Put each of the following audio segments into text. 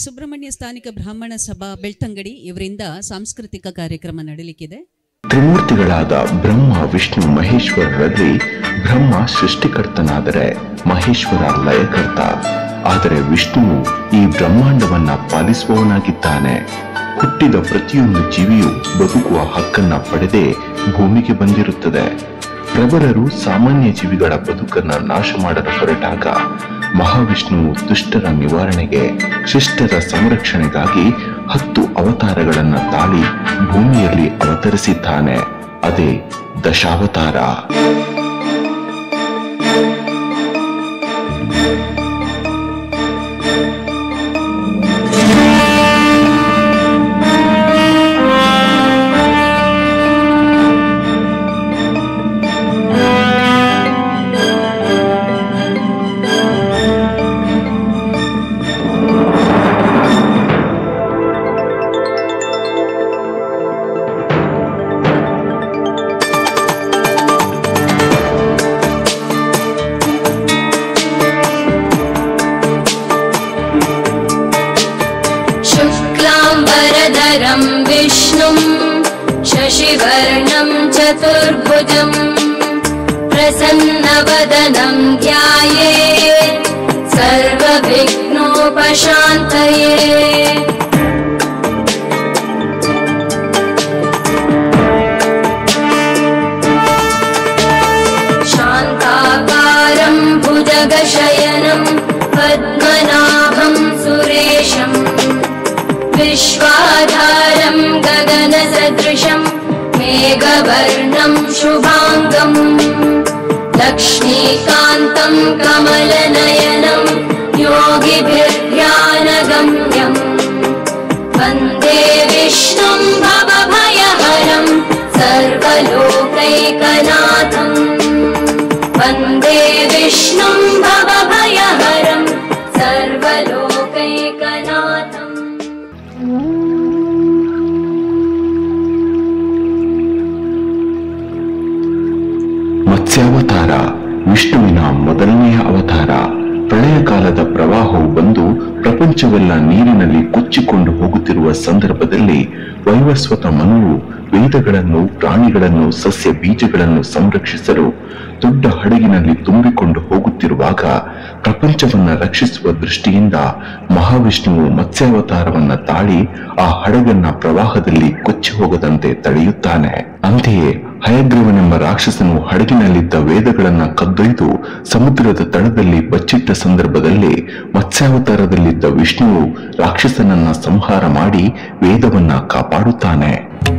ಸುಬ್ರಹ್ಮಣ್ಯ ಸ್ಥಾನಿಕ ಬ್ರಾಹ್ಮಣ ಸಭಾ ಬೆಳ್ತಂಗಡಿ ಇವರಿಂದ ಸಾಂಸ್ಕೃತಿಕ ಕಾರ್ಯಕ್ರಮ ನಡೆಯಲಿಕ್ಕಿದೆ ತ್ರಿಮೂರ್ತಿಗಳಾದ ಬ್ರಹ್ಮ ವಿಷ್ಣು ಮಹೇಶ್ವರರಲ್ಲಿ ಬ್ರಹ್ಮ ಸೃಷ್ಟಿಕರ್ತನಾದರೆ ಮಹೇಶ್ವರ ಲಯಕರ್ತ ಆದರೆ ವಿಷ್ಣುವು ಈ ಬ್ರಹ್ಮಾಂಡವನ್ನ ಪಾಲಿಸುವವನಾಗಿದ್ದಾನೆ ಹುಟ್ಟಿದ ಪ್ರತಿಯೊಂದು ಜೀವಿಯು ಬದುಕುವ ಹಕ್ಕನ್ನ ಪಡೆದೇ ಭೂಮಿಗೆ ಬಂದಿರುತ್ತದೆ ಪ್ರಬಲರು ಸಾಮಾನ್ಯ ಜೀವಿಗಳ ಬದುಕನ್ನ ನಾಶ ಮಾಡಲು ಹೊರಟಾಗ ಮಹಾವಿಷ್ಣುವು ದುಷ್ಟರ ನಿವಾರಣೆಗೆ ಶಿಷ್ಟರ ಸಂರಕ್ಷಣೆಗಾಗಿ ಹತ್ತು ಅವತಾರಗಳನ್ನ ತಾಳಿ ಭೂಮಿಯಲ್ಲಿ ಅವತರಿಸಿದ್ದಾನೆ ಅದೇ ದಶಾವತಾರ शुक्लाम्बरधरं विष्णुं शशिवर्णं चतुर्भुजम् प्रसन्नवदनं ध्याये सर्वविघ्नोपशान्तये शान्ताकारं भुजगशयनं पद्मनाभं सुरेशम् विश्वाधारं गगनसदृशं मेघवर्णं शुभाङ्गम् लक्ष्मीकान्तं कमलनयनं योगिभिर्ध्यानगम्यम् वन्दे विष्णुं भवभयहरं सर्वलोकैकनाथम् वन्दे विष्णुं भवभयहरं सर्वलोकैकनाथम् ಮತ್ಸ್ಯಾವತಾರ ವಿಷ್ಣುವಿನ ಮೊದಲನೆಯ ಅವತಾರ ಪ್ರಳಯ ಕಾಲದ ಪ್ರವಾಹವು ಬಂದು ಪ್ರಪಂಚವೆಲ್ಲ ನೀರಿನಲ್ಲಿ ಕೊಚ್ಚಿಕೊಂಡು ಹೋಗುತ್ತಿರುವ ಸಂದರ್ಭದಲ್ಲಿ ವೈವಸ್ವತ ಮನುವು ವೇದಗಳನ್ನು ಪ್ರಾಣಿಗಳನ್ನು ಸಸ್ಯ ಬೀಜಗಳನ್ನು ಸಂರಕ್ಷಿಸಲು ದೊಡ್ಡ ಹಡಗಿನಲ್ಲಿ ತುಂಬಿಕೊಂಡು ಹೋಗುತ್ತಿರುವಾಗ ಪ್ರಪಂಚವನ್ನ ರಕ್ಷಿಸುವ ದೃಷ್ಟಿಯಿಂದ ಮಹಾವಿಷ್ಣುವು ಮತ್ಸ್ಯಾವತಾರವನ್ನ ತಾಳಿ ಆ ಹಡಗನ್ನ ಪ್ರವಾಹದಲ್ಲಿ ಕೊಚ್ಚಿ ಹೋಗದಂತೆ ತಡೆಯುತ್ತಾನೆ ಅಂತೆಯೇ ಹಯಗ್ರೀವನೆಂಬ ರಾಕ್ಷಸನು ಹಡಗಿನಲ್ಲಿದ್ದ ವೇದಗಳನ್ನ ಕದ್ದೊಯ್ದು ಸಮುದ್ರದ ತಳದಲ್ಲಿ ಬಚ್ಚಿಟ್ಟ ಸಂದರ್ಭದಲ್ಲಿ ಮತ್ಸ್ಯಾವತಾರದಲ್ಲಿದ್ದ ವಿಷ್ಣುವು ರಾಕ್ಷಸನನ್ನ ಸಂಹಾರ ಮಾಡಿ ವೇದವನ್ನ ಕಾಪಾಡುತ್ತಾನೆ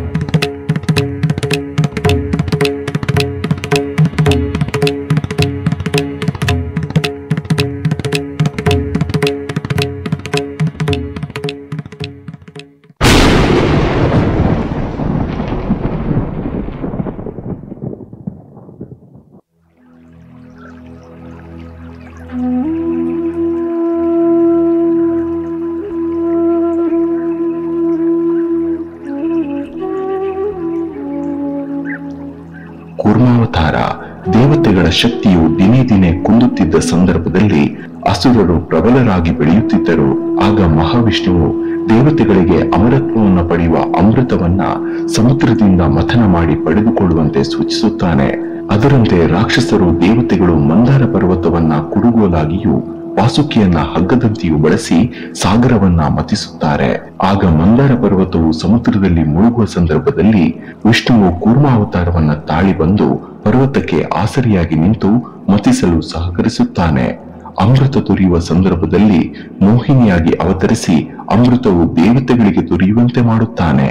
ಕೂರ್ಮಾವತಾರ ದೇವತೆಗಳ ಶಕ್ತಿಯು ದಿನೇ ದಿನೇ ಕುಂದುತ್ತಿದ್ದ ಸಂದರ್ಭದಲ್ಲಿ ಅಸುರರು ಪ್ರಬಲರಾಗಿ ಬೆಳೆಯುತ್ತಿದ್ದರು ಆಗ ಮಹಾವಿಷ್ಣುವು ದೇವತೆಗಳಿಗೆ ಅಮರತ್ವವನ್ನು ಪಡೆಯುವ ಅಮೃತವನ್ನ ಸಮುದ್ರದಿಂದ ಮಥನ ಮಾಡಿ ಪಡೆದುಕೊಳ್ಳುವಂತೆ ಸೂಚಿಸುತ್ತಾನೆ ಅದರಂತೆ ರಾಕ್ಷಸರು ದೇವತೆಗಳು ಮಂದಾರ ಪರ್ವತವನ್ನ ಕುಡುಗೋಲಾಗಿಯೂ ವಾಸುಕಿಯನ್ನ ಹಗ್ಗದಂತೆಯೂ ಬಳಸಿ ಸಾಗರವನ್ನ ಮತಿಸುತ್ತಾರೆ ಆಗ ಮಂದಾರ ಪರ್ವತವು ಸಮುದ್ರದಲ್ಲಿ ಮುಳುಗುವ ಸಂದರ್ಭದಲ್ಲಿ ವಿಷ್ಣುವು ಕೂರ್ಮಾವತಾರವನ್ನ ತಾಳಿ ಬಂದು ಪರ್ವತಕ್ಕೆ ಆಸರಿಯಾಗಿ ನಿಂತು ಮತಿಸಲು ಸಹಕರಿಸುತ್ತಾನೆ ಅಮೃತ ದೊರೆಯುವ ಸಂದರ್ಭದಲ್ಲಿ ಮೋಹಿನಿಯಾಗಿ ಅವತರಿಸಿ ಅಮೃತವು ದೇವತೆಗಳಿಗೆ ದೊರೆಯುವಂತೆ ಮಾಡುತ್ತಾನೆ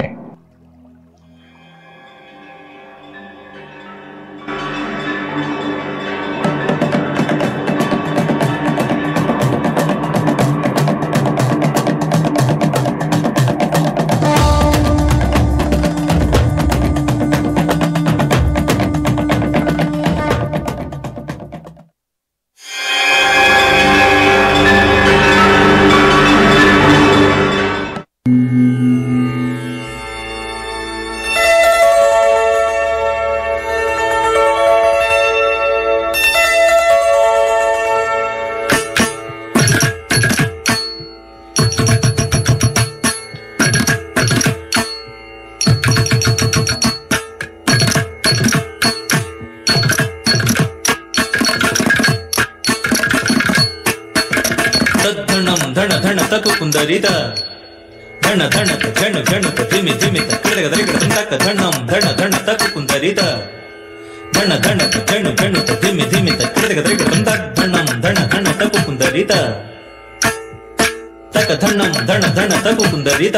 ಕುಂದರಿತ ಧಣ ಧಣಕ ಝಣ ಝಣಕ ಧಿಮಿ ಧಿಮಿತ ಕಿಡಗ ದರಿಗಡ ದಂತಕ ಧಣಂ ಧಣ ಧಣ ತಕ ಕುಂದರಿತ ಧಣ ಧಣಕ ಝಣ ಝಣಕ ಧಿಮಿ ಧಿಮಿತ ಕಿಡಗ ದರಿಗಡ ದಂತಕ ಧಣಂ ಧಣ ಧಣ ತಕ ಕುಂದರಿತ ತಕ ಧಣಂ ಧಣ ಧಣ ತಕ ಕುಂದರಿತ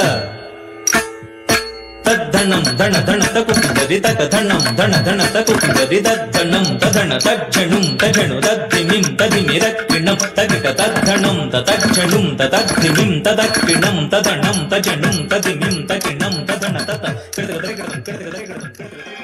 ತದ್ಧಣಂ ಧಣ ಧಣ ತಕು ಕುಂದರಿ ತಕ ಧಣಂ ಧಣ ಧಣ ತಕು ಕುಂದರಿ ತದ್ಧಣಂ ತಧಣ ತಜ್ಜಣುಂ ತಜಣು ತದ್ಧಿಮಿಂ ತದಿಮಿ ರಕ್ಕಿಣಂ ತಗಿಟ ತದ್ಧಣಂ ತತಜ್ಜಣುಂ ತತದ್ಧಿಮಿಂ ತದಕ್ಕಿಣಂ ತದಣಂ ತಜಣುಂ ತದಿಮಿಂ ತಕಿಣಂ ತದಣ ತತ ಕಿಡದಗ ದರಿಗಡದಂ ಕಿಡದಗ ದರಿಗಡದಂ ಕಿಡದಗ ದರಿಗಡದಂ.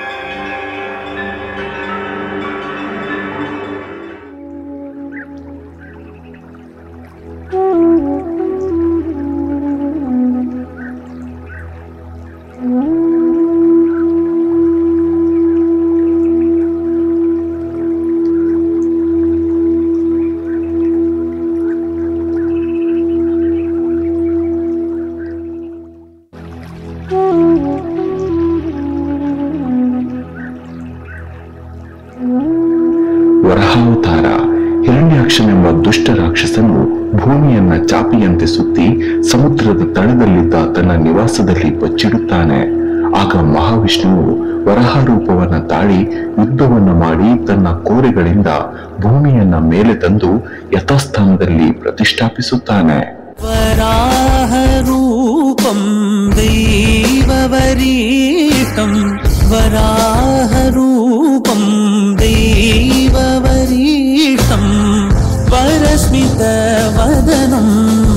ವರಹಾವತಾರ ಹಿರಣ್ಯಾಕ್ಷನೆಂಬ ದುಷ್ಟ ರಾಕ್ಷಸನು ಭೂಮಿಯನ್ನ ಚಾಪಿಯಂತೆ ಸುತ್ತಿ ಸಮುದ್ರದ ತಳದಲ್ಲಿದ್ದ ತನ್ನ ನಿವಾಸದಲ್ಲಿ ಬಚ್ಚಿಡುತ್ತಾನೆ ಆಗ ಮಹಾವಿಷ್ಣುವು ವರಹ ರೂಪವನ್ನ ತಾಳಿ ಯುದ್ಧವನ್ನ ಮಾಡಿ ತನ್ನ ಕೋರೆಗಳಿಂದ ಭೂಮಿಯನ್ನ ಮೇಲೆ ತಂದು ಯಥಾಸ್ಥಾನದಲ್ಲಿ ಪ್ರತಿಷ್ಠಾಪಿಸುತ್ತಾನೆ वराहरूपं दैववरीतं वराहरूपं दैववरीतं वरस्मितवदनम्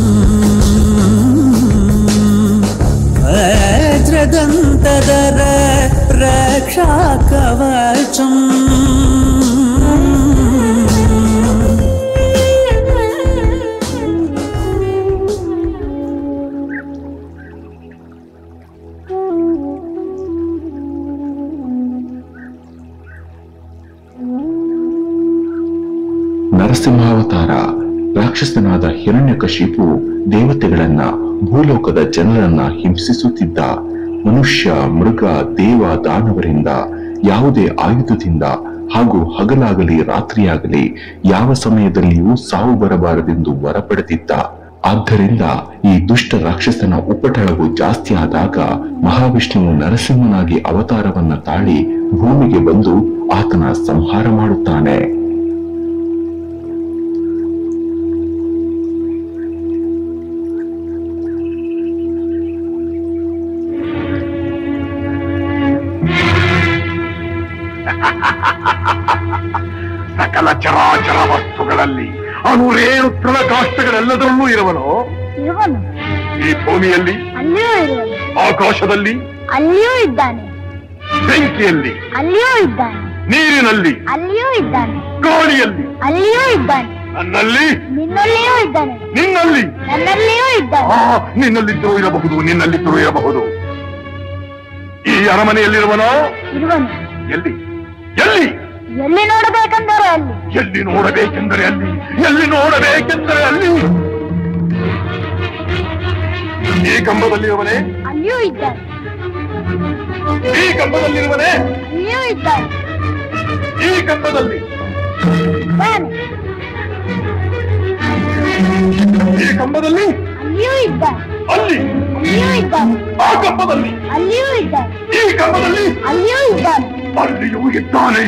वज्रदन्तदर रक्षाकवचम् ನರಸಿಂಹಾವತಾರ ರಾಕ್ಷಸನಾದ ಹಿರಣ್ಯಕಶಿಪು ದೇವತೆಗಳನ್ನ ಭೂಲೋಕದ ಜನರನ್ನ ಹಿಂಸಿಸುತ್ತಿದ್ದ ಮನುಷ್ಯ ಮೃಗ ದೇವ ದಾನವರಿಂದ ಯಾವುದೇ ಆಯುಧದಿಂದ ಹಾಗೂ ಹಗಲಾಗಲಿ ರಾತ್ರಿಯಾಗಲಿ ಯಾವ ಸಮಯದಲ್ಲಿಯೂ ಸಾವು ಬರಬಾರದೆಂದು ವರ ಪಡೆದಿದ್ದ ಆದ್ದರಿಂದ ಈ ದುಷ್ಟ ರಾಕ್ಷಸನ ಉಪಟಳವು ಜಾಸ್ತಿ ಆದಾಗ ಮಹಾವಿಷ್ಣುವು ನರಸಿಂಹನಾಗಿ ಅವತಾರವನ್ನ ತಾಳಿ ಭೂಮಿಗೆ ಬಂದು ಆತನ ಸಂಹಾರ ಮಾಡುತ್ತಾನೆ ಸಕಲ ಚರಾಚರ ವಸ್ತುಗಳಲ್ಲಿ ಅನುರೇಣು ತೃಣಕಾಷ್ಟಗಳೆಲ್ಲದರಲ್ಲೂ ಇರುವನು ಇರುವನು ಈ ಭೂಮಿಯಲ್ಲಿ ಅಲ್ಲಿಯೂ ಇರುವನು ಆಕಾಶದಲ್ಲಿ ಅಲ್ಲಿಯೂ ಇದ್ದಾನೆ ಬೆಂಕಿಯಲ್ಲಿ ಅಲ್ಲಿಯೂ ಇದ್ದಾನೆ ನೀರಿನಲ್ಲಿ ಅಲ್ಲಿಯೂ ಇದ್ದಾನೆ ಗಾಳಿಯಲ್ಲಿ ಅಲ್ಲಿಯೂ ಇದ್ದಾನೆ ನನ್ನಲ್ಲಿ ನಿನ್ನಲ್ಲಿಯೂ ಇದ್ದಾನೆ ನಿನ್ನಲ್ಲಿ ನನ್ನಲ್ಲಿಯೂ ಆ ಇದ್ದಾನೆ ನಿನ್ನಲ್ಲಿದ್ದರೂ ಇರಬಹುದು ನಿನ್ನಲ್ಲಿದ್ದರೂ ಇರಬಹುದು ಈ ಅರಮನೆಯಲ್ಲಿರುವನೋ ಇರುವನು ಎಲ್ಲಿ ಎಲ್ಲಿ ಎಲ್ಲಿ ನೋಡಬೇಕೆಂದರೆ ಅಲ್ಲಿ ಎಲ್ಲಿ ನೋಡಬೇಕೆಂದರೆ ಅಲ್ಲಿ ಎಲ್ಲಿ ನೋಡಬೇಕೆಂದರೆ ಅಲ್ಲಿ ಈ ಕಂಬದಲ್ಲಿರುವನೇ ಅಲ್ಲಿಯೂ ಇದ್ದಾನೆ ಈ ಕಂಬದಲ್ಲಿರುವನೇ ಅಲ್ಲಿಯೂ ಇದ್ದಾನೆ ಈ ಕಂಬದಲ್ಲಿ ಇದ್ದಾನೆ ಈ ಕಂಬದಲ್ಲಿ ಅಲ್ಲಿಯೂ ಇದ್ದಾನೆ ಅಲ್ಲಿ ಅಲ್ಲಿಯೂ ಇದ್ದಾನೆ ಆ ಕಂಬದಲ್ಲಿ ಅಲ್ಲಿಯೂ ಇದ್ದಾನೆ ಈ ಕಂಬದಲ್ಲಿ ಅಲ್ಲಿಯೂ ಇದ್ದಾನೆ ಅಲ್ಲಿಯೂ ಇದ್ದಾನೆ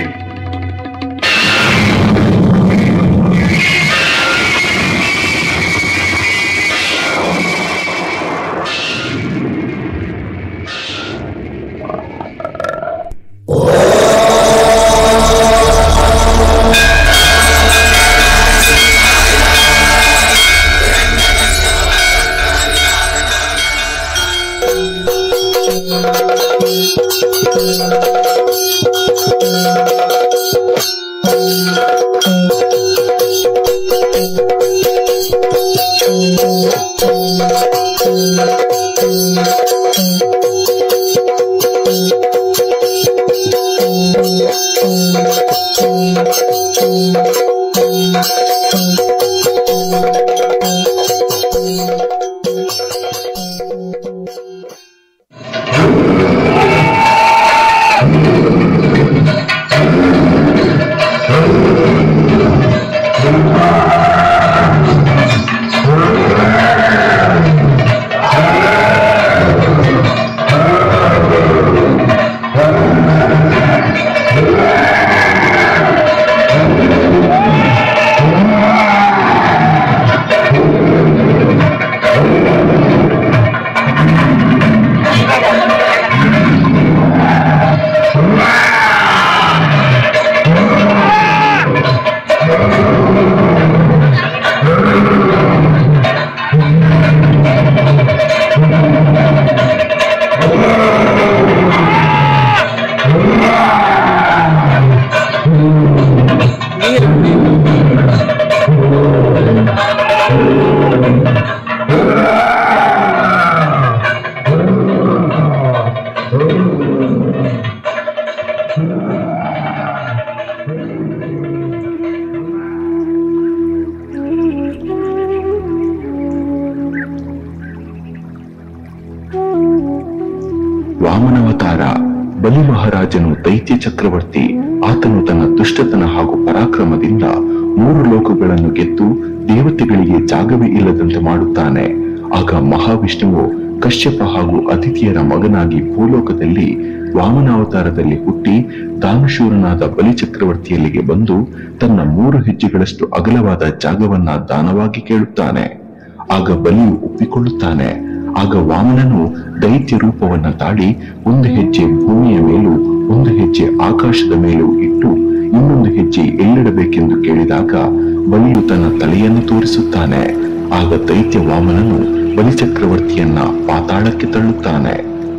ಬಲಿ ಮಹಾರಾಜನು ದೈತ್ಯ ಚಕ್ರವರ್ತಿ ಆತನು ತನ್ನ ದುಷ್ಟತನ ಹಾಗೂ ಪರಾಕ್ರಮದಿಂದ ಮೂರು ಲೋಕಗಳನ್ನು ಗೆದ್ದು ದೇವತೆಗಳಿಗೆ ಜಾಗವೇ ಇಲ್ಲದಂತೆ ಮಾಡುತ್ತಾನೆ ಆಗ ಮಹಾವಿಷ್ಣುವು ಕಶ್ಯಪ ಹಾಗೂ ಅತಿಥಿಯರ ಮಗನಾಗಿ ಭೂಲೋಕದಲ್ಲಿ ವಾಮನಾವತಾರದಲ್ಲಿ ಹುಟ್ಟಿ ದಾನಶೂರನಾದ ಬಲಿ ಚಕ್ರವರ್ತಿಯಲ್ಲಿಗೆ ಬಂದು ತನ್ನ ಮೂರು ಹೆಜ್ಜೆಗಳಷ್ಟು ಅಗಲವಾದ ಜಾಗವನ್ನ ದಾನವಾಗಿ ಕೇಳುತ್ತಾನೆ ಆಗ ಬಲಿಯು ಒಪ್ಪಿಕೊಳ್ಳುತ್ತಾನೆ ಆಗ ವಾಮನನು ದೈತ್ಯ ರೂಪವನ್ನ ತಾಳಿ ಒಂದು ಹೆಜ್ಜೆ ಭೂಮಿಯ ಮೇಲೂ ಒಂದು ಹೆಜ್ಜೆ ಆಕಾಶದ ಮೇಲೂ ಇಟ್ಟು ಇನ್ನೊಂದು ಹೆಜ್ಜೆ ಎಲ್ಲಿಡಬೇಕೆಂದು ಕೇಳಿದಾಗ ಬಲಿಯು ತನ್ನ ತಲೆಯನ್ನು ತೋರಿಸುತ್ತಾನೆ ಆಗ ದೈತ್ಯ ವಾಮನನು ಬಲಿಚಕ್ರವರ್ತಿಯನ್ನ ಪಾತಾಳಕ್ಕೆ ತಳ್ಳುತ್ತಾನೆ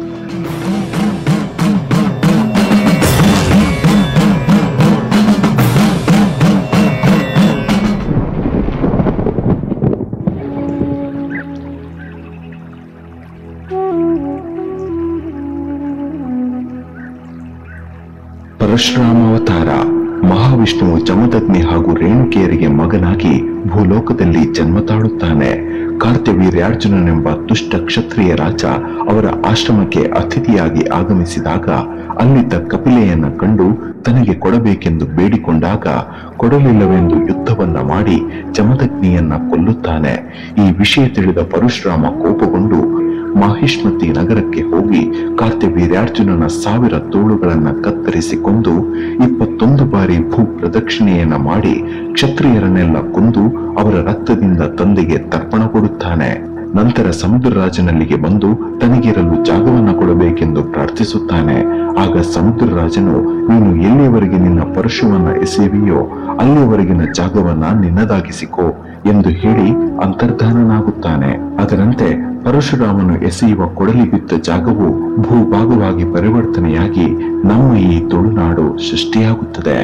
ಪರಶುರಾಮಾವತಾರ ಮಹಾವಿಷ್ಣುವು ಜಮದಗ್ನಿ ಹಾಗೂ ರೇಣುಕಿಯರಿಗೆ ಮಗನಾಗಿ ಭೂಲೋಕದಲ್ಲಿ ಜನ್ಮ ತಾಳುತ್ತಾನೆ ಕಾರ್ತ್ಯವೀರ್ಯಾರ್ಜುನನೆಂಬ ದುಷ್ಟ ಕ್ಷತ್ರಿಯ ರಾಜ ಅವರ ಆಶ್ರಮಕ್ಕೆ ಅತಿಥಿಯಾಗಿ ಆಗಮಿಸಿದಾಗ ಅಲ್ಲಿದ್ದ ಕಪಿಲೆಯನ್ನ ಕಂಡು ತನಗೆ ಕೊಡಬೇಕೆಂದು ಬೇಡಿಕೊಂಡಾಗ ಕೊಡಲಿಲ್ಲವೆಂದು ಯುದ್ಧವನ್ನ ಮಾಡಿ ಜಮದಗ್ನಿಯನ್ನ ಕೊಲ್ಲುತ್ತಾನೆ ಈ ವಿಷಯ ತಿಳಿದ ಪರಶುರಾಮ ಕೋಪಗೊಂಡು ಮಾಹಿಷ್ಮತಿ ನಗರಕ್ಕೆ ಹೋಗಿ ಕಾರ್ತ್ಯವೀರ್ಯಾರ್ಜುನನ ಸಾವಿರ ತೋಳುಗಳನ್ನ ಕತ್ತರಿಸಿ ಕೊಂದು ಇಪ್ಪತ್ತೊಂದು ಬಾರಿ ಭೂ ಪ್ರದಕ್ಷಿಣೆಯನ್ನ ಮಾಡಿ ಕ್ಷತ್ರಿಯರನ್ನೆಲ್ಲ ಕೊಂದು ಅವರ ರಕ್ತದಿಂದ ತಂದೆಗೆ ತರ್ಪಣ ಕೊಡುತ್ತಾನೆ ನಂತರ ಸಮುದ್ರರಾಜನಲ್ಲಿಗೆ ಬಂದು ತನಗಿರಲು ಜಾಗವನ್ನ ಕೊಡಬೇಕೆಂದು ಪ್ರಾರ್ಥಿಸುತ್ತಾನೆ ಆಗ ಸಮುದ್ರರಾಜನು ನೀನು ಎಲ್ಲಿಯವರೆಗೆ ನಿನ್ನ ಪರಶುವನ್ನ ಎಸೆಯುವಿಯೋ ಅಲ್ಲಿಯವರೆಗಿನ ಜಾಗವನ್ನ ನಿನ್ನದಾಗಿಸಿಕೋ ಎಂದು ಹೇಳಿ ಅಂತರ್ಧಾನನಾಗುತ್ತಾನೆ ಅದರಂತೆ ಪರಶುರಾಮನು ಎಸೆಯುವ ಕೊಡಲಿ ಬಿದ್ದ ಜಾಗವು ಭೂಭಾಗವಾಗಿ ಪರಿವರ್ತನೆಯಾಗಿ ನಮ್ಮ ಈ ತುಳುನಾಡು ಸೃಷ್ಟಿಯಾಗುತ್ತದೆ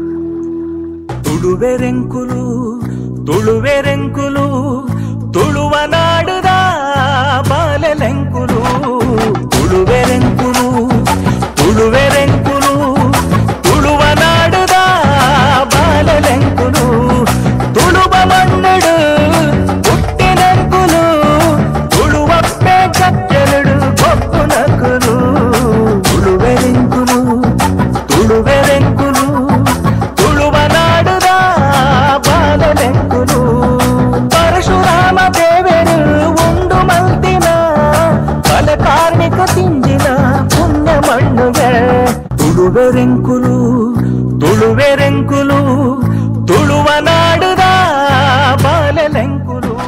ತುಳುವೆರೆಂಕುಲು ತುಳುವೆರೆಂಕುಲು ತುಳುವ ನಾಡುದ ಬಾಲೆಲೆಂಕುಲು ತುಳುವೆರೆಂಕುಲು ತುಳುವೆರೆಂಕುಲು ತುಳುವ ನಾಡುದ ಬಾಲೆಲೆಂಕುಲು ತುಳುವ ಮಣ್ಣಡು ಹುಟ್ಟಿನಂಕುಲು ತುಳುವಪ್ಪೆ ಕಚ್ಚಲಡು ಕೊಪ್ಪು ನಕುಲು ತುಳುವೆರೆಂಕುಲು ತುಳುವೆರೆಂಕುಲು ತುಳುವ ನಾಡುದ ಬಾಲಲೆಂಕುಲು ಪರಶುರಾಮ ದೇವರು ಉಂಡು ಮಲ್ತಿನ ಬಲ ಕಾರ್ಮಿಕ ತಿಂದಿನ ಪುಣ್ಯ ಮಣ್ಣುಗೆ ತುಳುವೆರೆಂಕುಲು ತುಳುವೆರೆಂಕುಲು ತುಳುವ ನಾಡುದ ಬಾಲಲೆಂಕುಲು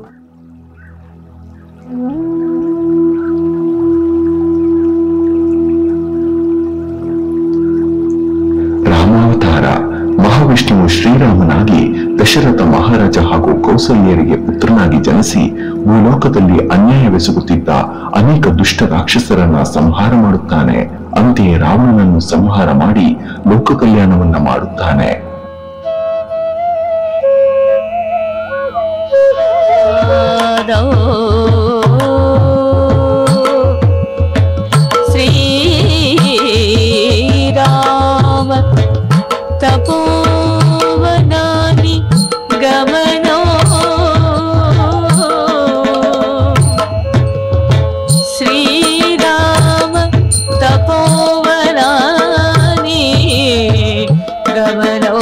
ರಾಮಾವತಾರ ಮಹಾವಿಷ್ಣುವು ಶ್ರೀರಾಮನಾಗಿ ದಶರಥ ಮಹಾರಾಜ ಹಾಗೂ ಕೌಸಲ್ಯರಿಗೆ ಪುತ್ರನಾಗಿ ಜನಿಸಿ ಭೂಲೋಕದಲ್ಲಿ ಅನ್ಯಾಯವೆಸಗುತ್ತಿದ್ದ ಅನೇಕ ದುಷ್ಟ ರಾಕ್ಷಸರನ್ನ ಸಂಹಾರ ಮಾಡುತ್ತಾನೆ ಅಂತೆಯೇ ರಾವಣನನ್ನು ಸಂಹಾರ ಮಾಡಿ ಲೋಕ ಕಲ್ಯಾಣವನ್ನ ಮಾಡುತ್ತಾನೆ ಶ್ರೀರಾಮ ತಪೋವನಾನಿ ಗಮನೋ ಶ್ರೀರಾಮ ತಪೋವನಾನಿ ಗಮನೋ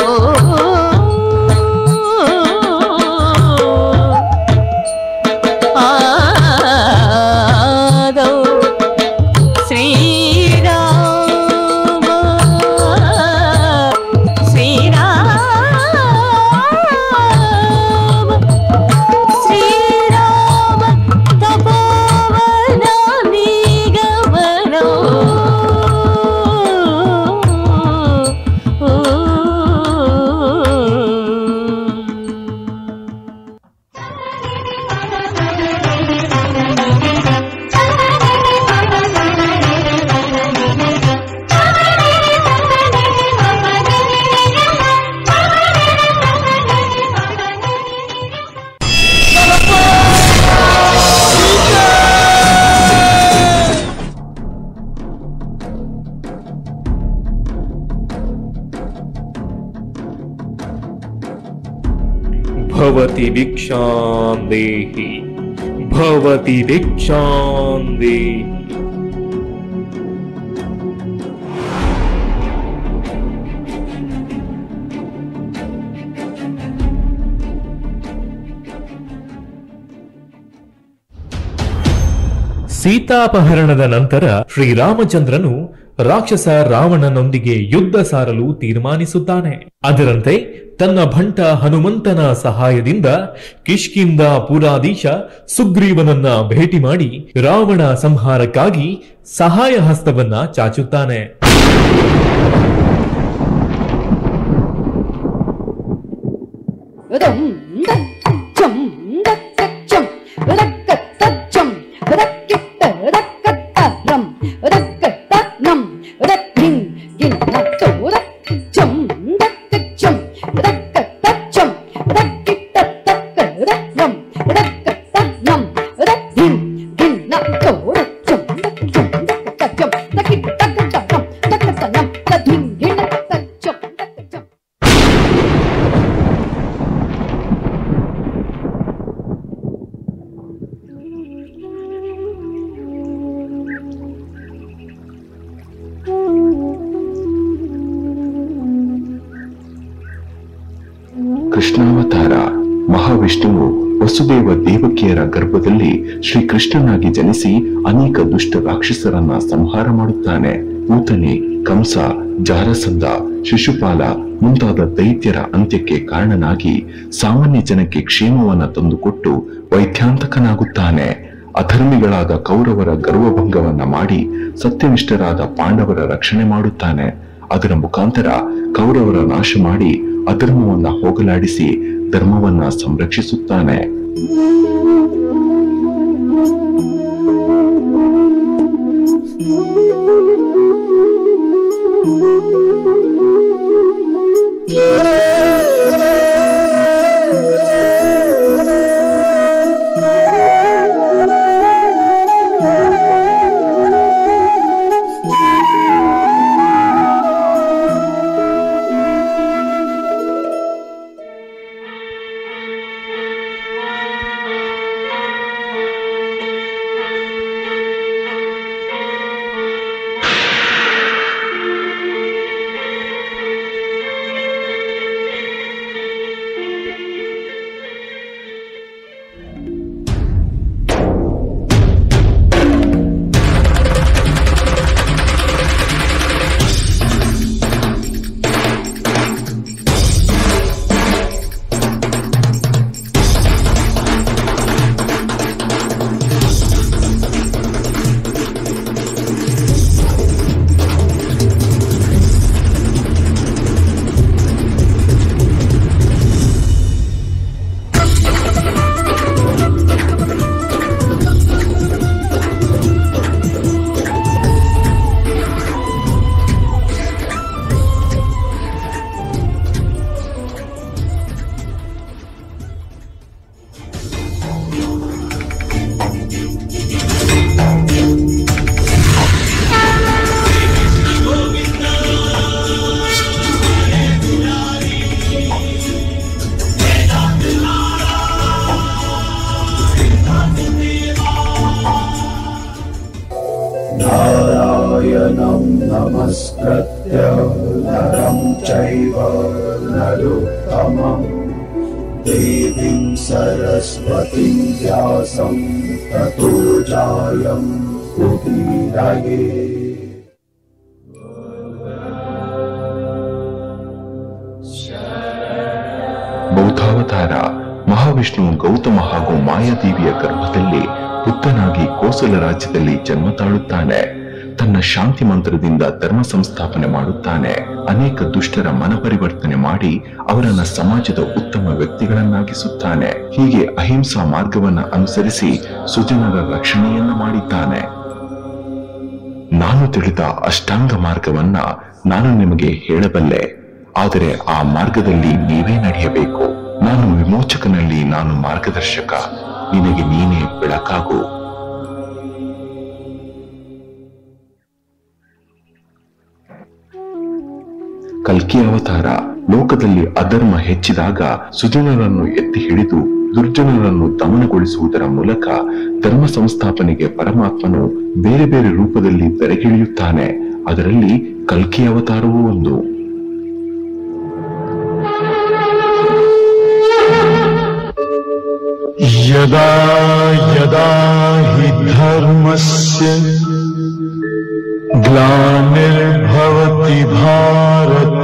ಆದೋ ಶ್ರೀರಾಮ ಶ್ರೀರಾಮ ಶ್ರೀರಾಮ ತಪೋವನ ನಿಗಮನೋ भवति भिक्षां देहि भवति भिक्षां देहि ಸೀತಾಪಹರಣದ ನಂತರ ಶ್ರೀರಾಮಚಂದ್ರನು ರಾಕ್ಷಸ ರಾವಣನೊಂದಿಗೆ ಯುದ್ಧ ಸಾರಲು ತೀರ್ಮಾನಿಸುತ್ತಾನೆ ಅದರಂತೆ ತನ್ನ ಭಂಟ ಹನುಮಂತನ ಸಹಾಯದಿಂದ ಕಿಷ್ಕಿಂದ ಪುರಾಧೀಶ ಸುಗ್ರೀವನನ್ನ ಭೇಟಿ ಮಾಡಿ ರಾವಣ ಸಂಹಾರಕ್ಕಾಗಿ ಸಹಾಯ ಹಸ್ತವನ್ನ ಚಾಚುತ್ತಾನೆ ಕೃಷ್ಣಾವತಾರ ಮಹಾವಿಷ್ಣುವು ವಸುದೇವ ದೇವಕಿಯರ ಗರ್ಭದಲ್ಲಿ ಶ್ರೀಕೃಷ್ಣನಾಗಿ ಜನಿಸಿ ಅನೇಕ ದುಷ್ಟ ರಾಕ್ಷಸರನ್ನ ಸಂಹಾರ ಮಾಡುತ್ತಾನೆ ಊತನೆ ಕಂಸ ಜಾರಸಂದ ಶಿಶುಪಾಲ ಮುಂತಾದ ದೈತ್ಯರ ಅಂತ್ಯಕ್ಕೆ ಕಾರಣನಾಗಿ ಸಾಮಾನ್ಯ ಜನಕ್ಕೆ ಕ್ಷೇಮವನ್ನ ತಂದುಕೊಟ್ಟು ವೈದ್ಯಾಂತಕನಾಗುತ್ತಾನೆ ಅಧರ್ಮಿಗಳಾದ ಕೌರವರ ಗರ್ವಭಂಗವನ್ನ ಮಾಡಿ ಸತ್ಯನಿಷ್ಠರಾದ ಪಾಂಡವರ ರಕ್ಷಣೆ ಮಾಡುತ್ತಾನೆ ಅದರ ಮುಖಾಂತರ ಕೌರವರ ನಾಶ ಮಾಡಿ ಅಧರ್ಮವನ್ನ ಹೋಗಲಾಡಿಸಿ ಧರ್ಮವನ್ನ ಸಂರಕ್ಷಿಸುತ್ತಾನೆ नारायणं नमस्कृत्य नरं चैव नरोत्तमम् देवीं सरस्वतीं व्यासं ततो जायम् उदीरये ಬೌದ್ಧಾವತಾರ ಮಹಾವಿಷ್ಣು ಗೌತಮ ಹಾಗೂ ಮಾಯಾದೇವಿಯ ಗರ್ಭದಲ್ಲಿ ಬುದ್ಧನಾಗಿ ಕೋಸಲ ರಾಜ್ಯದಲ್ಲಿ ಜನ್ಮ ತಾಳುತ್ತಾನೆ ತನ್ನ ಶಾಂತಿ ಮಂತ್ರದಿಂದ ಧರ್ಮ ಸಂಸ್ಥಾಪನೆ ಮಾಡುತ್ತಾನೆ ಅನೇಕ ದುಷ್ಟರ ಮನಪರಿವರ್ತನೆ ಮಾಡಿ ಅವರನ್ನ ಸಮಾಜದ ಉತ್ತಮ ವ್ಯಕ್ತಿಗಳನ್ನಾಗಿಸುತ್ತಾನೆ ಹೀಗೆ ಅಹಿಂಸಾ ಮಾರ್ಗವನ್ನ ಅನುಸರಿಸಿ ಸುಜನರ ರಕ್ಷಣೆಯನ್ನ ಮಾಡಿದ್ದಾನೆ ನಾನು ತಿಳಿದ ಅಷ್ಟಾಂಗ ಮಾರ್ಗವನ್ನ ನಾನು ನಿಮಗೆ ಹೇಳಬಲ್ಲೆ ಆದರೆ ಆ ಮಾರ್ಗದಲ್ಲಿ ನೀವೇ ನಡೆಯಬೇಕು ನಾನು ವಿಮೋಚಕನಲ್ಲಿ ನಾನು ಮಾರ್ಗದರ್ಶಕ ನಿನಗೆ ನೀನೇ ಬೆಳಕಾಗು ಕಲ್ಕಿ ಅವತಾರ ಲೋಕದಲ್ಲಿ ಅಧರ್ಮ ಹೆಚ್ಚಿದಾಗ ಸುಜನರನ್ನು ಎತ್ತಿ ಹಿಡಿದು ದುರ್ಜನರನ್ನು ದಮನಗೊಳಿಸುವುದರ ಮೂಲಕ ಧರ್ಮ ಸಂಸ್ಥಾಪನೆಗೆ ಪರಮಾತ್ಮನು ಬೇರೆ ಬೇರೆ ರೂಪದಲ್ಲಿ ತೆರೆಗಿಳಿಯುತ್ತಾನೆ ಅದರಲ್ಲಿ ಕಲ್ಕಿ ಅವತಾರವೂ ಒಂದು यदा यदा हि धर्मस्य ग्लानिर्भवति भारत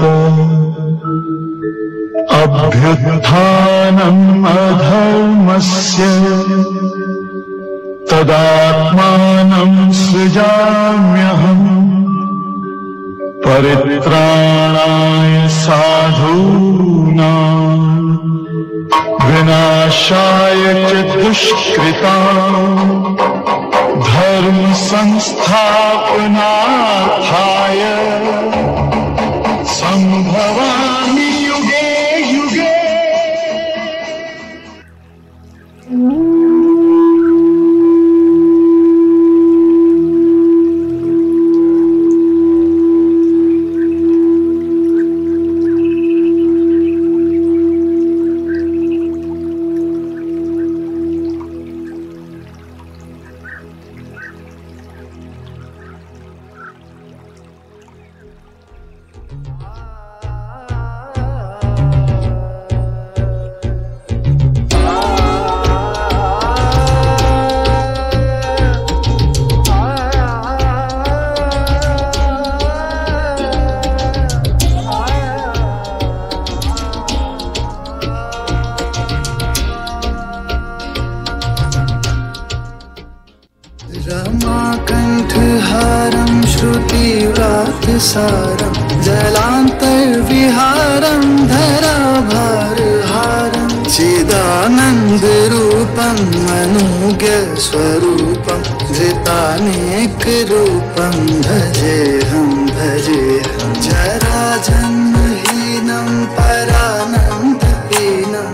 अभ्युत्थानम् अधर्मस्य तदात्मानं सृजाम्यहम् परित्राणाय साधूनाम् विनाशाय च दुष्कृता धर्म संस्थापनार्थाय सम्भवामि युगे युगे रमाकण्ठहारं श्रुतिव्रातसारं जलान्तर्विहारं धराभारहारं चिदानन्दरूपं मनोज्ञस्वरूपं धृतानेकरूपं भजेऽहं भजेऽहं जराजन्महीनं परानन्दहीनं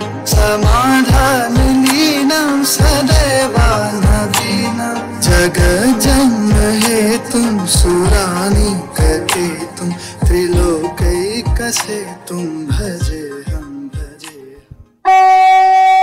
समाधानलीनं सदैवानवीनं जगजन्म हेतुं सुराणि कथितुं त्रिलोकैकसेतुं भजेऽहं भजे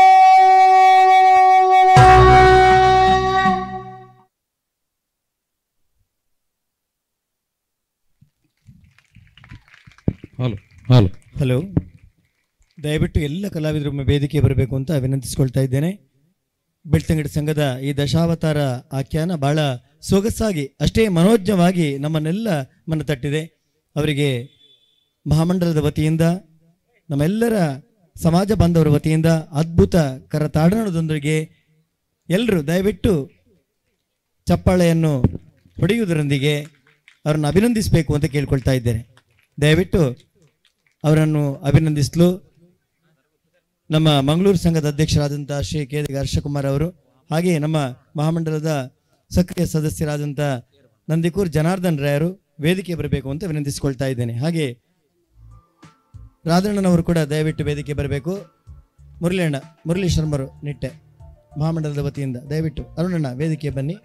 ಹಲೋ ಹಲೋ ಹಲೋ ದಯವಿಟ್ಟು ಎಲ್ಲ ಕಲಾವಿದರು ಒಮ್ಮೆ ವೇದಿಕೆ ಬರಬೇಕು ಅಂತ ವಿನಂತಿಸ್ಕೊಳ್ತಾ ಇದ್ದೇನೆ ಬೆಳ್ತಂಗಡಿ ಸಂಘದ ಈ ದಶಾವತಾರ ಆಖ್ಯಾನ ಬಹಳ ಸೊಗಸಾಗಿ ಅಷ್ಟೇ ಮನೋಜ್ಞವಾಗಿ ನಮ್ಮನ್ನೆಲ್ಲ ಮನ ತಟ್ಟಿದೆ ಅವರಿಗೆ ಮಹಾಮಂಡಲದ ವತಿಯಿಂದ ನಮ್ಮೆಲ್ಲರ ಸಮಾಜ ಬಾಂಧವರ ವತಿಯಿಂದ ಅದ್ಭುತ ಕರತಾಡನದೊಂದಿಗೆ ಎಲ್ಲರೂ ದಯವಿಟ್ಟು ಚಪ್ಪಾಳೆಯನ್ನು ಹೊಡೆಯುವುದರೊಂದಿಗೆ ಅವರನ್ನು ಅಭಿನಂದಿಸಬೇಕು ಅಂತ ಕೇಳ್ಕೊಳ್ತಾ ಇದ್ದೇನೆ ದಯವಿಟ್ಟು ಅವರನ್ನು ಅಭಿನಂದಿಸಲು ನಮ್ಮ ಮಂಗಳೂರು ಸಂಘದ ಅಧ್ಯಕ್ಷರಾದಂಥ ಶ್ರೀ ಕೆ ಹರ್ಷಕುಮಾರ್ ಅವರು ಹಾಗೆಯೇ ನಮ್ಮ ಮಹಾಮಂಡಲದ ಸಕ್ರಿಯ ಸದಸ್ಯರಾದಂಥ ನಂದಿಕೂರ್ ಜನಾರ್ದನ್ ರಾಯರು ವೇದಿಕೆ ಬರಬೇಕು ಅಂತ ವಿನಂತಿಸಿಕೊಳ್ತಾ ಇದ್ದೇನೆ ಹಾಗೆ ರಾಧಣ್ಣನವರು ಕೂಡ ದಯವಿಟ್ಟು ವೇದಿಕೆ ಬರಬೇಕು ಮುರಳಿಯಣ್ಣ ಮುರಳಿ ಶರ್ಮರು ನಿಟ್ಟೆ ಮಹಾಮಂಡಲದ ವತಿಯಿಂದ ದಯವಿಟ್ಟು ಅರುಣಣ್ಣ ವೇದಿಕೆ ಬನ್ನಿ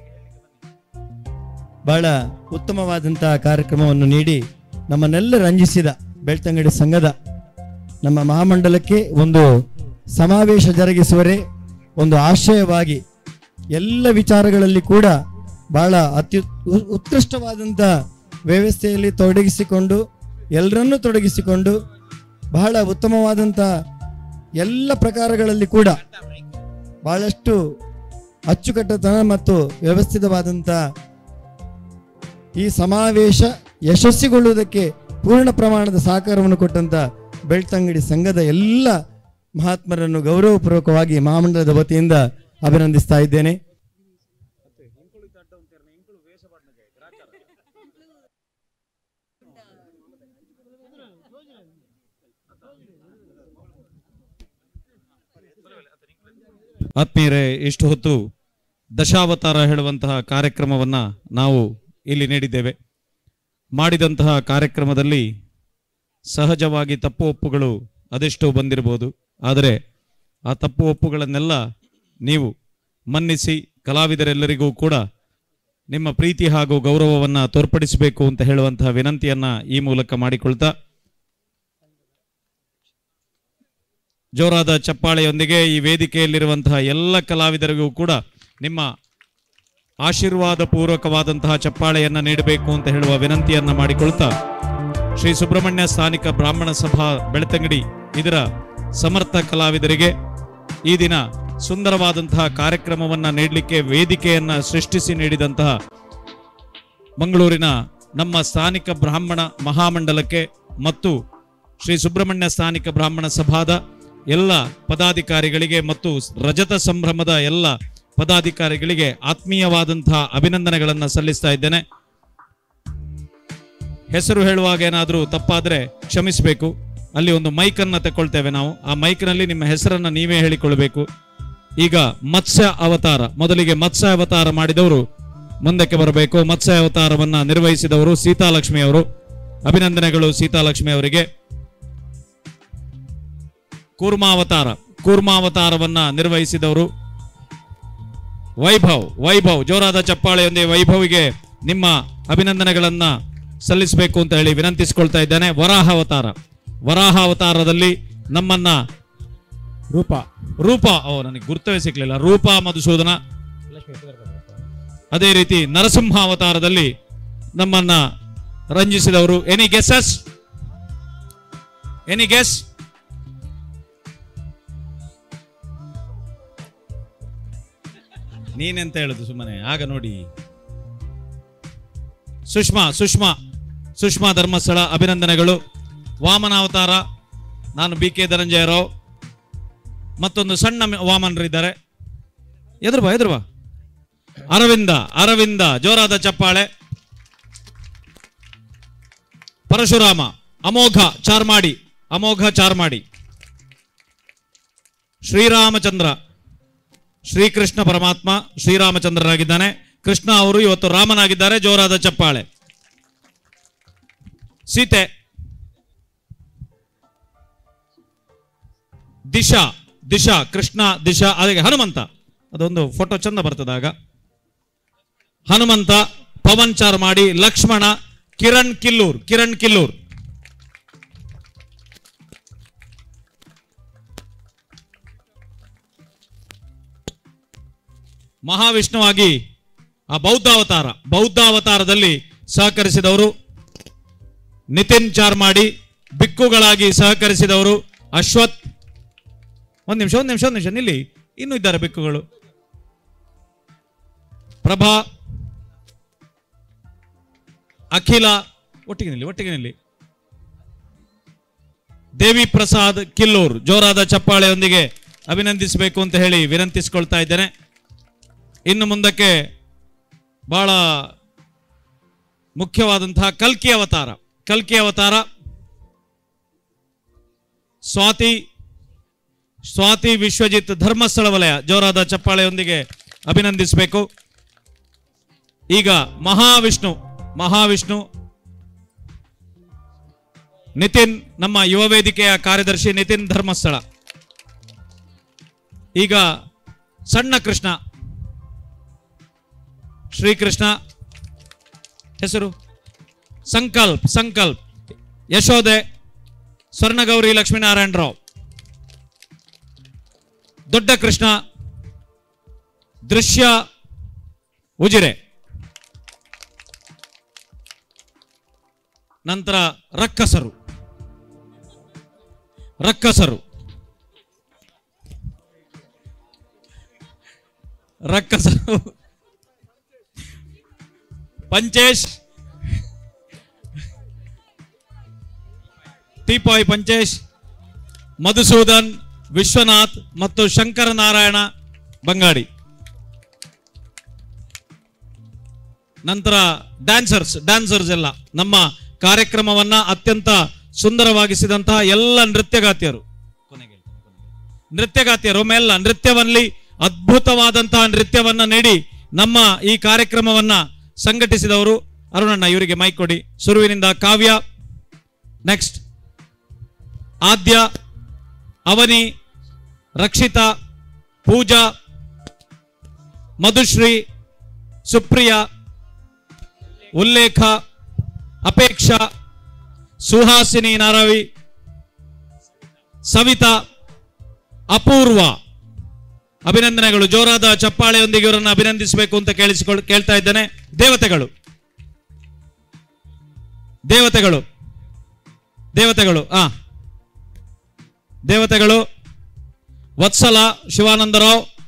ಬಹಳ ಉತ್ತಮವಾದಂತಹ ಕಾರ್ಯಕ್ರಮವನ್ನು ನೀಡಿ ನಮ್ಮನ್ನೆಲ್ಲ ರಂಜಿಸಿದ ಬೆಳ್ತಂಗಡಿ ಸಂಘದ ನಮ್ಮ ಮಹಾಮಂಡಲಕ್ಕೆ ಒಂದು ಸಮಾವೇಶ ಜರುಗಿಸುವರೆ ಒಂದು ಆಶಯವಾಗಿ ಎಲ್ಲ ವಿಚಾರಗಳಲ್ಲಿ ಕೂಡ ಬಹಳ ಅತ್ಯು ಉ- ಉತ್ಕೃಷ್ಟವಾದಂಥ ವ್ಯವಸ್ಥೆಯಲ್ಲಿ ತೊಡಗಿಸಿಕೊಂಡು ಎಲ್ಲರನ್ನೂ ತೊಡಗಿಸಿಕೊಂಡು ಬಹಳ ಉತ್ತಮವಾದಂಥ ಎಲ್ಲ ಪ್ರಕಾರಗಳಲ್ಲಿ ಕೂಡ ಬಹಳಷ್ಟು ಅಚ್ಚುಕಟ್ಟತನ ಮತ್ತು ವ್ಯವಸ್ಥಿತವಾದಂಥ ಈ ಸಮಾವೇಶ ಯಶಸ್ವಿಗೊಳ್ಳುವುದಕ್ಕೆ ಪೂರ್ಣ ಪ್ರಮಾಣದ ಸಹಕಾರವನ್ನು ಕೊಟ್ಟಂತ ಬೆಳ್ತಂಗಡಿ ಸಂಘದ ಎಲ್ಲ ಮಹಾತ್ಮರನ್ನು ಗೌರವಪೂರ್ವಕವಾಗಿ ಮಹಾಮಂಡಲದ ವತಿಯಿಂದ ಅಭಿನಂದಿಸ್ತಾ ಇದ್ದೇನೆ ಆತ್ಮೀಯರೇ ಇಷ್ಟು ಹೊತ್ತು ದಶಾವತಾರ ಹೇಳುವಂತಹ ಕಾರ್ಯಕ್ರಮವನ್ನ ನಾವು ಇಲ್ಲಿ ನೀಡಿದ್ದೇವೆ ಮಾಡಿದಂತಹ ಕಾರ್ಯಕ್ರಮದಲ್ಲಿ ಸಹಜವಾಗಿ ತಪ್ಪು ಒಪ್ಪುಗಳು ಅದೆಷ್ಟೋ ಬಂದಿರಬಹುದು ಆದರೆ ಆ ತಪ್ಪು ಒಪ್ಪುಗಳನ್ನೆಲ್ಲ ನೀವು ಮನ್ನಿಸಿ ಕಲಾವಿದರೆಲ್ಲರಿಗೂ ಕೂಡ ನಿಮ್ಮ ಪ್ರೀತಿ ಹಾಗೂ ಗೌರವವನ್ನ ತೋರ್ಪಡಿಸಬೇಕು ಅಂತ ಹೇಳುವಂತಹ ವಿನಂತಿಯನ್ನ ಈ ಮೂಲಕ ಮಾಡಿಕೊಳ್ತಾ ಜೋರಾದ ಚಪ್ಪಾಳೆಯೊಂದಿಗೆ ಈ ವೇದಿಕೆಯಲ್ಲಿರುವಂತಹ ಎಲ್ಲ ಕಲಾವಿದರಿಗೂ ಕೂಡ ನಿಮ್ಮ ಆಶೀರ್ವಾದ ಪೂರ್ವಕವಾದಂತಹ ಚಪ್ಪಾಳೆಯನ್ನ ನೀಡಬೇಕು ಅಂತ ಹೇಳುವ ವಿನಂತಿಯನ್ನ ಮಾಡಿಕೊಳ್ತಾ ಶ್ರೀ ಸುಬ್ರಹ್ಮಣ್ಯ ಸ್ಥಾನಿಕ ಬ್ರಾಹ್ಮಣ ಸಭಾ ಬೆಳ್ತಂಗಡಿ ಇದರ ಸಮರ್ಥ ಕಲಾವಿದರಿಗೆ ಈ ದಿನ ಸುಂದರವಾದಂತಹ ಕಾರ್ಯಕ್ರಮವನ್ನ ನೀಡಲಿಕ್ಕೆ ವೇದಿಕೆಯನ್ನ ಸೃಷ್ಟಿಸಿ ನೀಡಿದಂತಹ ಮಂಗಳೂರಿನ ನಮ್ಮ ಸ್ಥಾನಿಕ ಬ್ರಾಹ್ಮಣ ಮಹಾಮಂಡಲಕ್ಕೆ ಮತ್ತು ಶ್ರೀ ಸುಬ್ರಹ್ಮಣ್ಯ ಸ್ಥಾನಿಕ ಬ್ರಾಹ್ಮಣ ಸಭಾದ ಎಲ್ಲ ಪದಾಧಿಕಾರಿಗಳಿಗೆ ಮತ್ತು ರಜತ ಸಂಭ್ರಮದ ಎಲ್ಲ ಪದಾಧಿಕಾರಿಗಳಿಗೆ ಆತ್ಮೀಯವಾದಂತಹ ಅಭಿನಂದನೆಗಳನ್ನು ಸಲ್ಲಿಸ್ತಾ ಇದ್ದೇನೆ ಹೆಸರು ಹೇಳುವಾಗ ಏನಾದರೂ ತಪ್ಪಾದ್ರೆ ಕ್ಷಮಿಸಬೇಕು ಅಲ್ಲಿ ಒಂದು ಮೈಕನ್ನು ತಗೊಳ್ತೇವೆ ನಾವು ಆ ಮೈಕ್ನಲ್ಲಿ ನಿಮ್ಮ ಹೆಸರನ್ನ ನೀವೇ ಹೇಳಿಕೊಳ್ಬೇಕು ಈಗ ಮತ್ಸ್ಯ ಅವತಾರ ಮೊದಲಿಗೆ ಮತ್ಸ್ಯ ಅವತಾರ ಮಾಡಿದವರು ಮುಂದಕ್ಕೆ ಬರಬೇಕು ಮತ್ಸ್ಯ ಅವತಾರವನ್ನ ನಿರ್ವಹಿಸಿದವರು ಸೀತಾಲಕ್ಷ್ಮಿ ಅವರು ಅಭಿನಂದನೆಗಳು ಸೀತಾಲಕ್ಷ್ಮಿ ಅವರಿಗೆ ಕೂರ್ಮಾವತಾರ ಕೂರ್ಮಾವತಾರವನ್ನ ನಿರ್ವಹಿಸಿದವರು ವೈಭವ್ ವೈಭವ್ ಜೋರಾದ ಚಪ್ಪಾಳೆಯೊಂದಿಗೆ ವೈಭವಿಗೆ ನಿಮ್ಮ ಅಭಿನಂದನೆಗಳನ್ನ ಸಲ್ಲಿಸಬೇಕು ಅಂತ ಹೇಳಿ ವಿನಂತಿಸಿಕೊಳ್ತಾ ಇದ್ದೇನೆ ವರಾಹ ಅವತಾರ ವರಾಹ ಅವತಾರದಲ್ಲಿ ನಮ್ಮನ್ನ ರೂಪ ರೂಪ ಓ ನನಗೆ ಗುರ್ತವೇ ಸಿಗ್ಲಿಲ್ಲ ರೂಪ ಮಧುಸೂದನ ಅದೇ ರೀತಿ ನರಸಿಂಹ ಅವತಾರದಲ್ಲಿ ನಮ್ಮನ್ನ ರಂಜಿಸಿದವರು ಎನಿ ಗೆಸಸ್ ಎನಿ ಗೆಸ್ ನೀನೆಂತ ಹೇಳುದು ಸುಮ್ಮನೆ ಆಗ ನೋಡಿ ಸುಷ್ಮಾ ಸುಷ್ಮಾ ಸುಷ್ಮಾ ಧರ್ಮಸ್ಥಳ ಅಭಿನಂದನೆಗಳು ವಾಮನಾವತಾರ ನಾನು ಬಿ ಕೆ ಧನಂಜಯರಾವ್ ಮತ್ತೊಂದು ಸಣ್ಣ ಮ- ವಾಮನರಿದ್ದಾರೆ ಎದುರು ಬಾ ಎದುರು ಬಾ ಅರವಿಂದ ಅರವಿಂದ ಜೋರಾದ ಚಪ್ಪಾಳೆ ಪರಶುರಾಮ ಅಮೋಘ ಚಾರ್ಮಾಡಿ ಅಮೋಘ ಚಾರ್ಮಾಡಿ ಶ್ರೀರಾಮಚಂದ್ರ ಶ್ರೀಕೃಷ್ಣ ಪರಮಾತ್ಮ ಶ್ರೀರಾಮಚಂದ್ರರಾಗಿದ್ದಾನೆ ಕೃಷ್ಣ ಅವರು ಇವತ್ತು ರಾಮನಾಗಿದ್ದಾರೆ ಜೋರಾದ ಚಪ್ಪಾಳೆ ಸೀತೆ ದಿಶಾ ದಿಶಾ ಕೃಷ್ಣ ದಿಶಾ ಅದಕ್ಕೆ ಹನುಮಂತ ಅದೊಂದು ಫೋಟೋ ಚಂದ ಬರ್ತದಾಗ ಹನುಮಂತ ಪವನ್ ಚಾರ್ ಮಾಡಿ ಲಕ್ಷ್ಮಣ ಕಿರಣ್ ಕಿಲ್ಲೂರ್ ಕಿರಣ್ ಕಿಲ್ಲೂರ್ ಮಹಾವಿಷ್ಣುವಾಗಿ ಆ ಬೌದ್ಧಾವತಾರ ಬೌದ್ಧಾವತಾರದಲ್ಲಿ ಸಹಕರಿಸಿದವರು ನಿತಿನ್ ಚಾರ್ಮಾಡಿ ಬಿಕ್ಕುಗಳಾಗಿ ಸಹಕರಿಸಿದವರು ಅಶ್ವಥ್ ಒಂದ್ ನಿಮಿಷ ಒಂದ್ ನಿಮಿಷ ಒಂದ್ ನಿಮಿಷ ನಿಲ್ಲಿ ಇನ್ನೂ ಇದ್ದಾರೆ ಬೆಕ್ಕುಗಳು ಪ್ರಭಾ ಅಖಿಲ ಒಟ್ಟಿಗೆ ನಿಲ್ಲಿ ಒಟ್ಟಿಗೆ ನಿಲ್ಲಿ ದೇವಿ ಪ್ರಸಾದ್ ಕಿಲ್ಲೂರ್ ಜೋರಾದ ಚಪ್ಪಾಳೆಯೊಂದಿಗೆ ಅಭಿನಂದಿಸಬೇಕು ಅಂತ ಹೇಳಿ ವಿನಂತಿಸಿಕೊಳ್ತಾ ಇದ್ದೇನೆ ಇನ್ನು ಮುಂದಕ್ಕೆ ಬಹಳ ಮುಖ್ಯವಾದಂತಹ ಕಲ್ಕಿ ಅವತಾರ ಕಲ್ಕಿ ಅವತಾರ ಸ್ವಾತಿ ಸ್ವಾತಿ ವಿಶ್ವಜಿತ್ ಧರ್ಮಸ್ಥಳ ವಲಯ ಜೋರಾದ ಚಪ್ಪಾಳೆಯೊಂದಿಗೆ ಅಭಿನಂದಿಸಬೇಕು ಈಗ ಮಹಾವಿಷ್ಣು ಮಹಾವಿಷ್ಣು ನಿತಿನ್ ನಮ್ಮ ಯುವ ವೇದಿಕೆಯ ಕಾರ್ಯದರ್ಶಿ ನಿತಿನ್ ಧರ್ಮಸ್ಥಳ ಈಗ ಸಣ್ಣ ಕೃಷ್ಣ ಶ್ರೀಕೃಷ್ಣ ಹೆಸರು ಸಂಕಲ್ಪ್ ಸಂಕಲ್ಪ್ ಯಶೋದೆ ಸ್ವರ್ಣಗೌರಿ ಲಕ್ಷ್ಮೀನಾರಾಯಣ ರಾವ್ ದೊಡ್ಡ ಕೃಷ್ಣ ದೃಶ್ಯ ಉಜಿರೆ ನಂತರ ರಕ್ಕಸರು ರಕ್ಕಸರು ರಕ್ಕಸರು ಪಂಚೇಶ್ ಟೀಪಾಯ್ ಪಂಚೇಶ್ ಮಧುಸೂದನ್ ವಿಶ್ವನಾಥ್ ಮತ್ತು ಶಂಕರನಾರಾಯಣ ಬಂಗಾಡಿ ನಂತರ ಡ್ಯಾನ್ಸರ್ಸ್ ಡ್ಯಾನ್ಸರ್ಸ್ ಎಲ್ಲ ನಮ್ಮ ಕಾರ್ಯಕ್ರಮವನ್ನ ಅತ್ಯಂತ ಸುಂದರವಾಗಿಸಿದಂತಹ ಎಲ್ಲ ನೃತ್ಯಗಾತಿಯರು ನೃತ್ಯಗಾತಿಯರು ಮೇಲ್ಲ ನೃತ್ಯವಲ್ಲಿ ಅದ್ಭುತವಾದಂತಹ ನೃತ್ಯವನ್ನ ನೀಡಿ ನಮ್ಮ ಈ ಕಾರ್ಯಕ್ರಮವನ್ನ ಸಂಘಟಿಸಿದವರು ಅರುಣಣ್ಣ ಇವರಿಗೆ ಮೈಕ್ ಕೊಡಿ ಸುರುವಿನಿಂದ ಕಾವ್ಯ ನೆಕ್ಸ್ಟ್ ಆದ್ಯ ಅವನಿ ರಕ್ಷಿತಾ ಪೂಜಾ ಮಧುಶ್ರೀ ಸುಪ್ರಿಯಾ ಉಲ್ಲೇಖ ಅಪೇಕ್ಷಾ ಸುಹಾಸಿನಿ ನಾರವಿ ಸವಿತಾ ಅಪೂರ್ವ ಅಭಿನಂದನೆಗಳು ಜೋರಾದ ಚಪ್ಪಾಳೆಯೊಂದಿಗೆ ಇವರನ್ನು ಅಭಿನಂದಿಸಬೇಕು ಅಂತ ಕೇಳಿಸಿಕೊಳ್ಳ ಕೇಳ್ತಾ ಇದ್ದೇನೆ ದೇವತೆಗಳು ದೇವತೆಗಳು ದೇವತೆಗಳು ಆ ದೇವತೆಗಳು ವತ್ಸಲ ಶಿವಾನಂದರಾವ್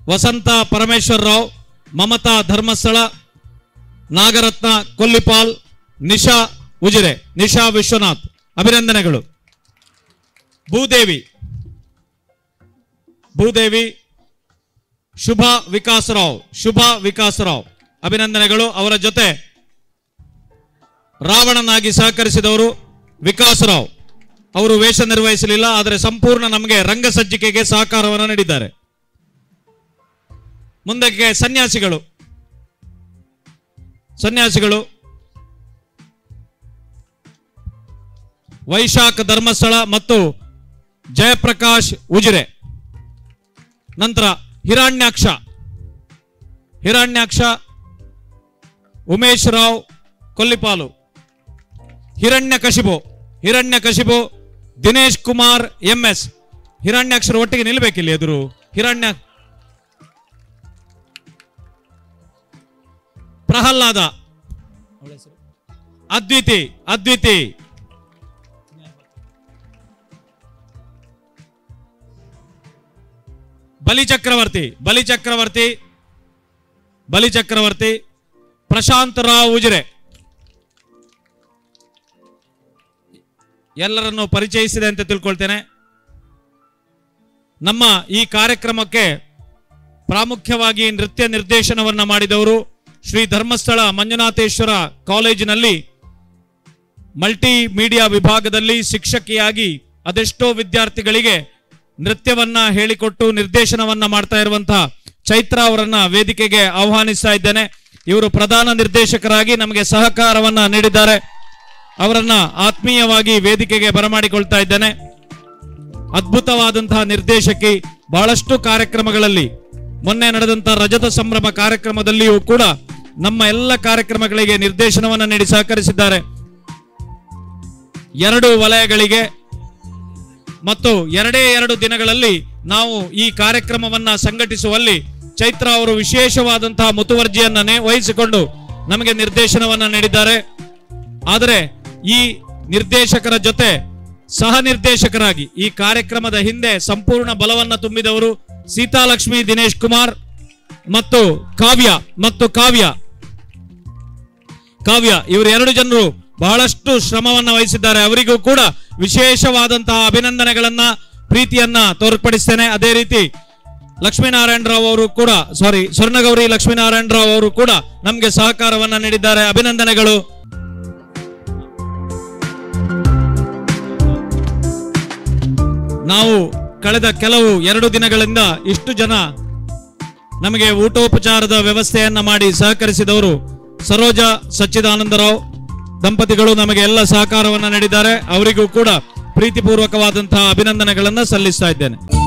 ವಸಂತ ಪರಮೇಶ್ವರ್ ರಾವ್ ಮಮತಾ ಧರ್ಮಸ್ಥಳ ನಾಗರತ್ನ ಕೊಲ್ಲಿಪಾಲ್ ನಿಶಾ ಉಜಿರೆ ನಿಶಾ ವಿಶ್ವನಾಥ್ ಅಭಿನಂದನೆಗಳು ಭೂದೇವಿ ಭೂದೇವಿ ಶುಭ ವಿಕಾಸರಾವ್ ಶುಭ ವಿಕಾಸರಾವ್ ಅಭಿನಂದನೆಗಳು ಅವರ ಜೊತೆ ರಾವಣನಾಗಿ ಸಹಕರಿಸಿದವರು ವಿಕಾಸರಾವ್ ಅವರು ವೇಷ ನಿರ್ವಹಿಸಲಿಲ್ಲ ಆದರೆ ಸಂಪೂರ್ಣ ನಮಗೆ ರಂಗ ಸಜ್ಜಿಕೆಗೆ ಸಹಕಾರವನ್ನು ನೀಡಿದ್ದಾರೆ ಮುಂದಕ್ಕೆ ಸನ್ಯಾಸಿಗಳು ಸನ್ಯಾಸಿಗಳು ವೈಶಾಖ ಧರ್ಮಸ್ಥಳ ಮತ್ತು ಜಯಪ್ರಕಾಶ್ ಉಜಿರೆ ನಂತರ ಹಿರಾಣ್ಯಾಕ್ಷ ಹಿರಾಣ್ಯಾಕ್ಷ ಉಮೇಶ್ ರಾವ್ ಕೊಲ್ಲಿಪಾಲು ಹಿರಣ್ಯ ಕಶಿಬು ಹಿರಣ್ಯ ಕಶಿಬು ದಿನೇಶ್ ಕುಮಾರ್ ಎಂ ಎಸ್ ಹಿರಣ್ಯಾಕ್ಷರ ಒಟ್ಟಿಗೆ ನಿಲ್ಬೇಕಿಲ್ಲಿ ಎದುರು ಹಿರಣ್ಯ ಪ್ರಹ್ಲಾದ ಅದ್ವಿತಿ ಅದ್ವಿತಿ ಬಲಿ ಚಕ್ರವರ್ತಿ ಬಲಿ ಚಕ್ರವರ್ತಿ ಬಲಿ ಚಕ್ರವರ್ತಿ ಪ್ರಶಾಂತ್ ರಾವ್ ಉಜಿರೆ ಎಲ್ಲರನ್ನು ಪರಿಚಯಿಸಿದೆ ಅಂತ ತಿಳ್ಕೊಳ್ತೇನೆ ನಮ್ಮ ಈ ಕಾರ್ಯಕ್ರಮಕ್ಕೆ ಪ್ರಾಮುಖ್ಯವಾಗಿ ನೃತ್ಯ ನಿರ್ದೇಶನವನ್ನ ಮಾಡಿದವರು ಶ್ರೀ ಧರ್ಮಸ್ಥಳ ಮಂಜುನಾಥೇಶ್ವರ ಕಾಲೇಜಿನಲ್ಲಿ ಮಲ್ಟಿ ಮೀಡಿಯಾ ವಿಭಾಗದಲ್ಲಿ ಶಿಕ್ಷಕಿಯಾಗಿ ಅದೆಷ್ಟೋ ವಿದ್ಯಾರ್ಥಿಗಳಿಗೆ ನೃತ್ಯವನ್ನ ಹೇಳಿಕೊಟ್ಟು ನಿರ್ದೇಶನವನ್ನ ಮಾಡ್ತಾ ಇರುವಂತಹ ಚೈತ್ರ ಅವರನ್ನ ವೇದಿಕೆಗೆ ಆಹ್ವಾನಿಸ್ತಾ ಇದ್ದೇನೆ ಇವರು ಪ್ರಧಾನ ನಿರ್ದೇಶಕರಾಗಿ ನಮಗೆ ಸಹಕಾರವನ್ನ ನೀಡಿದ್ದಾರೆ ಅವರನ್ನ ಆತ್ಮೀಯವಾಗಿ ವೇದಿಕೆಗೆ ಬರಮಾಡಿಕೊಳ್ತಾ ಇದ್ದೇನೆ ಅದ್ಭುತವಾದಂತಹ ನಿರ್ದೇಶಕಿ ಬಹಳಷ್ಟು ಕಾರ್ಯಕ್ರಮಗಳಲ್ಲಿ ಮೊನ್ನೆ ನಡೆದಂತಹ ರಜತ ಸಂಭ್ರಮ ಕಾರ್ಯಕ್ರಮದಲ್ಲಿಯೂ ಕೂಡ ನಮ್ಮ ಎಲ್ಲ ಕಾರ್ಯಕ್ರಮಗಳಿಗೆ ನಿರ್ದೇಶನವನ್ನು ನೀಡಿ ಸಹಕರಿಸಿದ್ದಾರೆ ಎರಡು ವಲಯಗಳಿಗೆ ಮತ್ತು ಎರಡೇ ಎರಡು ದಿನಗಳಲ್ಲಿ ನಾವು ಈ ಕಾರ್ಯಕ್ರಮವನ್ನ ಸಂಘಟಿಸುವಲ್ಲಿ ಚೈತ್ರ ಅವರು ವಿಶೇಷವಾದಂತಹ ಮುತುವರ್ಜಿಯನ್ನ ನೆ- ವಹಿಸಿಕೊಂಡು ನಮಗೆ ನಿರ್ದೇಶನವನ್ನ ನೀಡಿದ್ದಾರೆ ಆದರೆ ಈ ನಿರ್ದೇಶಕರ ಜೊತೆ ಸಹ ನಿರ್ದೇಶಕರಾಗಿ ಈ ಕಾರ್ಯಕ್ರಮದ ಹಿಂದೆ ಸಂಪೂರ್ಣ ಬಲವನ್ನ ತುಂಬಿದವರು ಸೀತಾಲಕ್ಷ್ಮಿ ದಿನೇಶ್ ಕುಮಾರ್ ಮತ್ತು ಕಾವ್ಯ ಮತ್ತು ಕಾವ್ಯ ಕಾವ್ಯ ಇವರು ಎರಡು ಜನರು ಬಹಳಷ್ಟು ಶ್ರಮವನ್ನ ವಹಿಸಿದ್ದಾರೆ ಅವರಿಗೂ ಕೂಡ ವಿಶೇಷವಾದಂತಹ ಅಭಿನಂದನೆಗಳನ್ನ ಪ್ರೀತಿಯನ್ನ ತೋರ್ಪಡಿಸ್ತೇನೆ ಅದೇ ರೀತಿ ಲಕ್ಷ್ಮೀನಾರಾಯಣ ರಾವ್ ಅವರು ಕೂಡ ಸಾರಿ ಸ್ವರ್ಣಗೌರಿ ಲಕ್ಷ್ಮೀನಾರಾಯಣ ರಾವ್ ಅವರು ಕೂಡ ನಮಗೆ ಸಹಕಾರವನ್ನ ನೀಡಿದ್ದಾರೆ ಅಭಿನಂದನೆಗಳು ನಾವು ಕಳೆದ ಕೆಲವು ಎರಡು ದಿನಗಳಿಂದ ಇಷ್ಟು ಜನ ನಮಗೆ ಊಟೋಪಚಾರದ ವ್ಯವಸ್ಥೆಯನ್ನ ಮಾಡಿ ಸಹಕರಿಸಿದವರು ಸರೋಜ ಸಚ್ಚಿದಾನಂದರಾವ್ ದಂಪತಿಗಳು ನಮಗೆ ಎಲ್ಲ ಸಹಕಾರವನ್ನ ನೀಡಿದ್ದಾರೆ ಅವರಿಗೂ ಕೂಡ ಪ್ರೀತಿಪೂರ್ವಕವಾದಂತಹ ಅಭಿನಂದನೆಗಳನ್ನ ಸಲ್ಲಿಸ್ತಾ ಇದ್ದೇನೆ